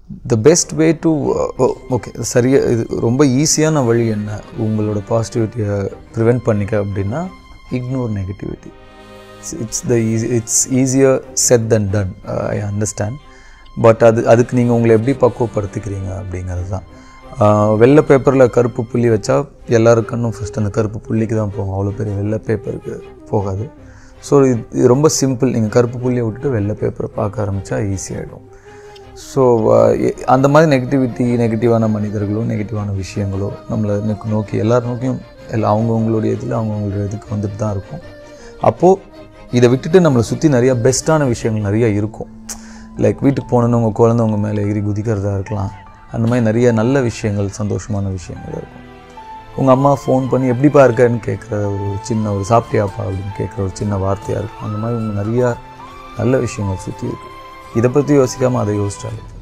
The best way to okay சரியாக இது ரொம்ப ஈஸியான வழி என்ன உங்களோட பாசிட்டிவிட்டியை ப்ரிவெண்ட் பண்ணிக்க அப்படின்னா ignore negativity it's the easy it's easier said than done I understand but அது அதுக்கு நீங்கள் உங்களை எப்படி பக்குவப்படுத்திக்கிறீங்க அப்படிங்கிறது தான் ஆஹ் வெள்ளை பேப்பரில் கருப்பு புள்ளி வச்சா எல்லாருக்கண்ணும் ஃபஸ்ட் அந்த கருப்பு புள்ளிக்கு தான் போகும் அவ்வளோ பெரிய வெள்ளை பேப்பருக்கு போகாது ஸோ இது இது ரொம்ப சிம்பிள் நீங்கள் கருப்பு புள்ளியை விட்டுட்டு வெள்ளை பேப்பரை பார்க்க ஆரம்பித்தா ஈஸியாகிடும் ஸோ அந்த மாதிரி நெகட்டிவிட்டி நெகட்டிவான மனிதர்களோ நெகட்டிவான விஷயங்களோ நம்மளை நோக்கி- நோக்கி எல்லார் நோக்கியும் எல்லா அவங்கவுங்களுடைய இதில் அவங்கவுங்களுடைய இதுக்கு வந்துட்டு தான் இருக்கும் அப்போது இதை விட்டுட்டு நம்மளை சுற்றி நிறையா பெஸ்ட்டான விஷயங்கள் நிறைய இருக்கும் லைக் வீட்டுக்கு போனோன்னு உங்கள் குழந்தை உங்கள் மேலே எகிரி குதிக்கிறதா இருக்கலாம் அந்த மாதிரி நிறைய நல்ல விஷயங்கள் சந்தோஷமான விஷயங்கள் இருக்கும் உங்கள் அம்மா ஃபோன் பண்ணி எப்படிப்பா இருக்கன்னு கேட்குற ஒரு சின்ன ஒரு சாப்பிட்டியாப்பா அப்படின்னு கேட்குற ஒரு சின்ன வார்த்தையாக இருக்கும் அந்த மாதிரி உங்கள் நிறையா நல்ல விஷயங்கள் சுற்றி இருக்கு இதை பற்றி யோசிக்காமல் அதை யோசிச்சாலே போதும்.